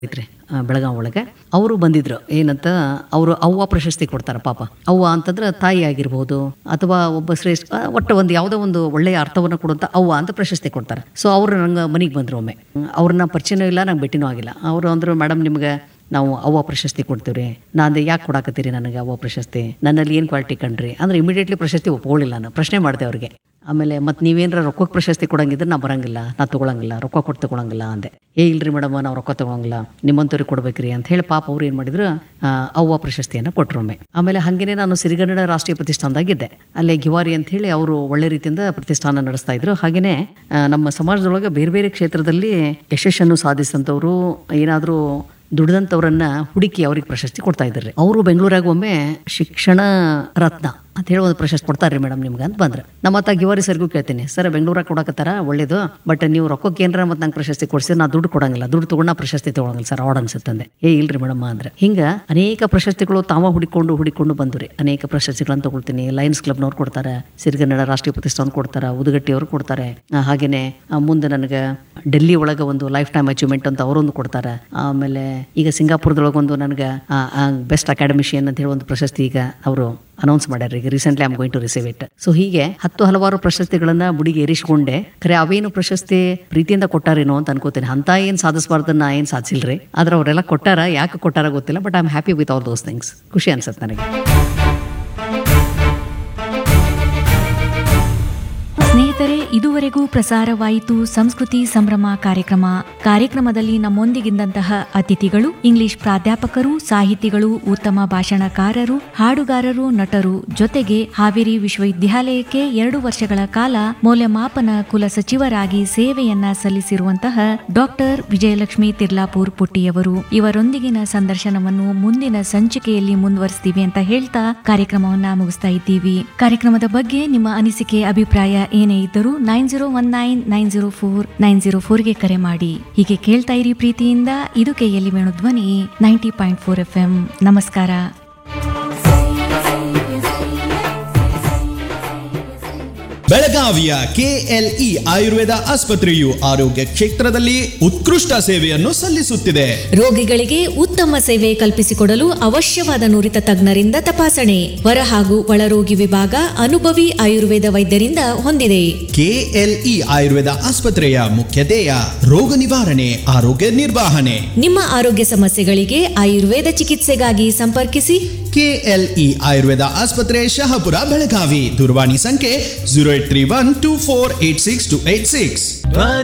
ಇದ್ರಿ ಬೆಳಗಾವಿ ಒಳಗೆ ಅವರು ಬಂದಿದ್ರು ಏನಂತ ಅವರು ಅವ್ವ ಪ್ರಶಸ್ತಿ ಕೊಡ್ತಾರೆ ಪಾಪ ಅವ್ವ ಅಂತಂದ್ರೆ ತಾಯಿ ಆಗಿರ್ಬೋದು ಅಥವಾ ಒಬ್ಬ ಶ್ರೇಷ್ಠ ಆ, ಒಟ್ಟು ಒಂದು ಯಾವುದೋ ಒಂದು ಒಳ್ಳೆಯ ಅರ್ಥವನ್ನು ಕೊಡುವಂತ ಅವ್ವ ಅಂತ ಪ್ರಶಸ್ತಿ ಕೊಡ್ತಾರೆ ಸೊ ಅವರು ನಂಗೆ ಮನೆಗೆ ಬಂದರು ಒಮ್ಮೆ ಅವ್ರನ್ನ ಪರಿಚಯನೂ ಇಲ್ಲ ನಂಗೆ ಭೇಟಿನೂ ಆಗಿಲ್ಲ ಅವರು ಅಂದರು ಮೇಡಮ್ ನಿಮ್ಗೆ ನಾವು ಅವ್ವ ಪ್ರಶಸ್ತಿ ಕೊಡ್ತೀವ್ರಿ ನಾ ಅಂದೆ ಯಾಕೆ ಕೊಡಾಕತ್ತೀರಿ ನನಗೆ ಅವ್ವ ಪ್ರಶಸ್ತಿ ನನ್ನಲ್ಲಿ ಏನು ಕ್ವಾಲಿಟಿ ಕಂಡ್ರಿ ಅಂದ್ರೆ ಇಮಿಡಿಯೇಟ್ಲಿ ಪ್ರಶಸ್ತಿ ಒಪ್ಕೊಳ್ಳಿಲ್ಲ ನಾನು ಪ್ರಶ್ನೆ ಮಾಡಿದೆ ಅವ್ರಿಗೆ ಆಮೇಲೆ ಮತ್ತೆ ನೀವೇನಾರ ರೊಕ್ಕಕ್ಕೆ ಪ್ರಶಸ್ತಿ ಕೊಡಂಗಿದ್ರೆ ನಾ ಬರಂಗಿಲ್ಲ ನಾ ತಗೊಳಂಗಿಲ್ಲ ರೊಕ್ಕ ಕೊಟ್ಟು ತಗೊಳಂಗಿಲ್ಲ ಅಂದೆ ಏ ಇಲ್ರಿ ಮೇಡಮ್ ನಾವು ರೊಕ್ಕ ತಗೊಳಂಗಿಲ್ಲ ನಿಮ್ಮಂತವ್ರಿಗೆ ಕೊಡ್ಬೇಕ್ರಿ ಅಂತ ಹೇಳಿ ಪಾಪ ಅವ್ರು ಏನು ಮಾಡಿದ್ರು ಆ, ಅವ್ವ ಪ್ರಶಸ್ತಿಯನ್ನು ಕೊಟ್ಟರು ಒಮ್ಮೆ ಆಮೇಲೆ ಹಾಗೇನೆ ನಾನು ಸಿರಿಗನ್ನಡ ರಾಷ್ಟ್ರೀಯ ಪ್ರತಿಷ್ಠಾನದಾಗಿದ್ದೆ ಅಲ್ಲೇ ಗಿವಾರಿ ಅಂತ ಹೇಳಿ ಅವರು ಒಳ್ಳೆ ರೀತಿಯಿಂದ ಪ್ರತಿಷ್ಠಾನ ನಡೆಸ್ತಾ ಇದ್ರು ಹಾಗೇನೆ ಆ, ನಮ್ಮ ಸಮಾಜದೊಳಗೆ ಬೇರೆ ಬೇರೆ ಕ್ಷೇತ್ರದಲ್ಲಿ ಯಶಸ್ಸನ್ನು ಸಾಧಿಸಿದಂಥವ್ರು ಏನಾದರೂ ದುಡಿದಂಥವ್ರನ್ನ ಹುಡುಕಿ ಅವ್ರಿಗೆ ಪ್ರಶಸ್ತಿ ಕೊಡ್ತಾ ಇದ್ದಾರೆ ಅವರು ಬೆಂಗಳೂರಾಗ ಒಮ್ಮೆ ಶಿಕ್ಷಣ ರತ್ನ ಅಂತ ಹೇಳಿ ಒಂದು ಪ್ರಶಸ್ತಿ ಕೊಡ್ತಾರೆ ಮೇಡಮ್ ನಿಮ್ಗೆ ಅಂತ ಬಂದ್ರೆ ನಮ್ಮ ಹತ್ತ ಗಿವಾರಿ ಸರ್ಗೂ ಕೇಳ್ತೀನಿ ಸರ್ ಬೆಂಗಳೂರಾಗ ಕೊಡಕತ್ತಾರ ಒಳ್ಳೇದು ಬಟ್ ನೀವು ರೊಕ್ಕಕ್ಕೆ ಏನಾರ ಮತ್ತೆ ನಂಗೆ ಪ್ರಶಸ್ತಿ ಕೊಡ್ಸಿ ನಾ ದುಡ್ಡು ಕೊಡಂಗಿಲ್ಲ ದುಡ್ಡು ತಗೊಂಡು ನಾ ಪ್ರಶಸ್ತಿ ತಗೊಳಂಗಿಲ್ಲ ಸರ್ ಆರ್ಡ್ ಅನ್ಸುತ್ತಂದೆ ಏ ಇಲ್ರಿ ಮೇಡಮ್ ಅಂದ್ರೆ ಹಿಂಗ ಅನೇಕ ಪ್ರಶಸ್ತಿಗಳು ತಾವ ಹುಡಿಕೊಂಡು ಹುಡಿಕೊಂಡು ಬಂದ್ರಿ ಅನೇಕ ಪ್ರಶಸ್ತಿಗಳನ್ನು ತಗೊಳ್ತೀನಿ ಲಯನ್ಸ್ ಕ್ಲಬ್ನವ್ರು ಕೊಡ್ತಾರೆ ಸಿರಿಗನ್ನಡ ರಾಷ್ಟ್ರೀಯ ಪ್ರತಿಷ್ಠಾನ ಕೊಡ್ತಾರೆ ಉದುಗಟ್ಟಿಯವರು ಕೊಡ್ತಾರೆ ಆ, ಹಾಗೇನೆ ಆ, ಮುಂದೆ ನನಗೆ ಡೆಲ್ಲಿ ಒಳಗೆ ಒಂದು ಲೈಫ್ ಟೈಮ್ ಅಚೀವ್ಮೆಂಟ್ ಅಂತ ಅವರೊಂದು ಕೊಡ್ತಾರೆ ಆಮೇಲೆ ಈಗ ಸಿಂಗಾಪುರದೊಳಗೆ ಒಂದು ನನಗೆ ಬೆಸ್ಟ್ ಅಕಾಡೆಮಿಷಿಯನ್ ಅಂತ ಹೇಳಿ ಒಂದು ಪ್ರಶಸ್ತಿ ಈಗ ಅವರು ಅನೌನ್ಸ್ ಮಾಡ್ಯಾರ ಈಗ recently I'm going to receive it so ಹೀಗೆ ಹತ್ತು ಹಲವಾರು ಪ್ರಶಸ್ತಿಗಳನ್ನ ಬುಡಿಗೆ ಏರಿಸಿಕೊಂಡೆ ಖರೆ ಅವೇನು ಪ್ರಶಸ್ತಿ ಪ್ರೀತಿಯಿಂದ ಕೊಟ್ಟಾರೇನೋ ಅಂತ ಅನ್ಕೋತೀನಿ ಅಂತ ಏನ್ ಸಾಧಿಸಬಾರ್ದು ನಾ ಏನ್ ಸಾಧಿಸಿಲ್ರಿ ಆದ್ರೆ ಅವರೆಲ್ಲ ಕೊಟ್ಟಾರ ಯಾಕೆ ಕೊಟ್ಟಾರ ಗೊತ್ತಿಲ್ಲ but I am happy with all those things ಖುಷಿ ಅನ್ಸುತ್ತೆ ನನಗೆ ಸ್ನೇಹಿತರೆ ಇದುವರೆಗೂ ಪ್ರಸಾರವಾಯಿತು ಸಂಸ್ಕೃತಿ ಸಂಭ್ರಮ ಕಾರ್ಯಕ್ರಮ ಕಾರ್ಯಕ್ರಮದಲ್ಲಿ ನಮ್ಮೊಂದಿಗಿದ್ದಂತಹ ಅತಿಥಿಗಳು ಇಂಗ್ಲಿಷ್ ಪ್ರಾಧ್ಯಾಪಕರು ಸಾಹಿತಿಗಳು ಉತ್ತಮ ಭಾಷಣಕಾರರು ಹಾಡುಗಾರರು ನಟರು ಜೊತೆಗೆ ಹಾವೇರಿ ವಿಶ್ವವಿದ್ಯಾಲಯಕ್ಕೆ ಎರಡು ವರ್ಷಗಳ ಕಾಲ ಮೌಲ್ಯಮಾಪನ ಕುಲ ಸಚಿವರಾಗಿ ಸೇವೆಯನ್ನ ಸಲ್ಲಿಸಿರುವಂತಹ ಡಾಕ್ಟರ್ ವಿಜಯಲಕ್ಷ್ಮಿ ತಿರ್ಲಾಪುರ್ ಪುಟ್ಟಿಯವರು ಇವರೊಂದಿಗಿನ ಸಂದರ್ಶನವನ್ನು ಮುಂದಿನ ಸಂಚಿಕೆಯಲ್ಲಿ ಮುಂದುವರಿಸ್ತೀವಿ ಅಂತ ಹೇಳ್ತಾ ಕಾರ್ಯಕ್ರಮವನ್ನ ಮುಗಿಸ್ತಾ ಇದ್ದೀವಿ ಕಾರ್ಯಕ್ರಮದ ಬಗ್ಗೆ ನಿಮ್ಮ ಅನಿಸಿಕೆ ಅಭಿಪ್ರಾಯ ಏನೇ ಇದ್ದರೂ nine zero one nine nine zero four nine zero ಫೋರ್ಗೆ ಕರೆ ಮಾಡಿ ಹೀಗೆ ಕೇಳ್ತಾ ಇರಿ ಪ್ರೀತಿಯಿಂದ ಇದು ಕೆಎಲ್ಲಿ Venu Dhwani ninety point four F M ನಮಸ್ಕಾರ ಬೆಳಗಾವಿಯ ಕೆಎಲ್ಇ ಆಯುರ್ವೇದ ಆಸ್ಪತ್ರೆಯು ಆರೋಗ್ಯ ಕ್ಷೇತ್ರದಲ್ಲಿ ಉತ್ಕೃಷ್ಟ ಸೇವೆಯನ್ನು ಸಲ್ಲಿಸುತ್ತಿದೆ ರೋಗಿಗಳಿಗೆ ಉತ್ತಮ ಸೇವೆ ಕಲ್ಪಿಸಿಕೊಡಲು ಅವಶ್ಯವಾದ ನುರಿತ ತಜ್ಞರಿಂದ ತಪಾಸಣೆ ಹೊರ ಹಾಗೂ ಒಳರೋಗಿ ವಿಭಾಗ ಅನುಭವಿ ಆಯುರ್ವೇದ ವೈದ್ಯರಿಂದ ಹೊಂದಿದೆ ಕೆಎಲ್ಇ ಆಯುರ್ವೇದ ಆಸ್ಪತ್ರೆಯ ಮುಖ್ಯ ಧ್ಯೇಯ ರೋಗ ನಿವಾರಣೆ ಆರೋಗ್ಯ ನಿರ್ವಹಣೆ ನಿಮ್ಮ ಆರೋಗ್ಯ ಸಮಸ್ಯೆಗಳಿಗೆ ಆಯುರ್ವೇದ ಚಿಕಿತ್ಸೆಗಾಗಿ ಸಂಪರ್ಕಿಸಿ ಕೆಎಲ್ಇ ಆಯುರ್ವೇದ ಆಸ್ಪತ್ರೆ ಶಹಾಪುರ ಬೆಳಗಾವಿ ದೂರವಾಣಿ ಸಂಖ್ಯೆ zero eight three one two four eight six two eight six